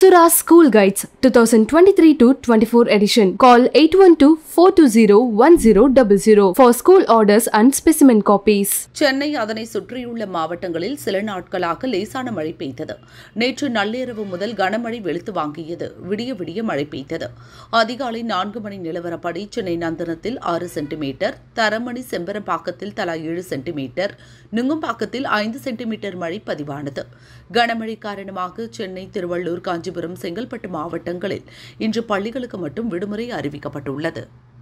Vistura School Guides 2023 to 24 edition. Call 812-420-1000 for school orders and specimen copies. Chennai அதனை சுற்றியுள்ள மாவட்டங்களில் சில நாட்களாக லேசான மழை பெய்தது நேற்று நள்ளிரவு முதல் கனமழை வெளுத்து வாங்கியது விடிய விடிய மழை பெய்தது அதிகாலை நான்கு மணி நிலவரப்படி சென்னை நந்தனத்தில் ஆறு சென்டிமீட்டர் தரமணி செம்பரம்பாக்கத்தில் தலா ஏழு சென்டிமீட்டர் நுங்கம்பாக்கத்தில் ஐந்து சென்டிமீட்டர் மழை பதிவானது கனமழை காரணமாக சென்னை திருவள்ளூர் காஞ்சிபுரம் செங்கல்பட்டு மாவட்டங்களில் இன்று பள்ளிகளுக்கு மட்டும் விடுமுறை அறிவிக்கப்பட்டுள்ளது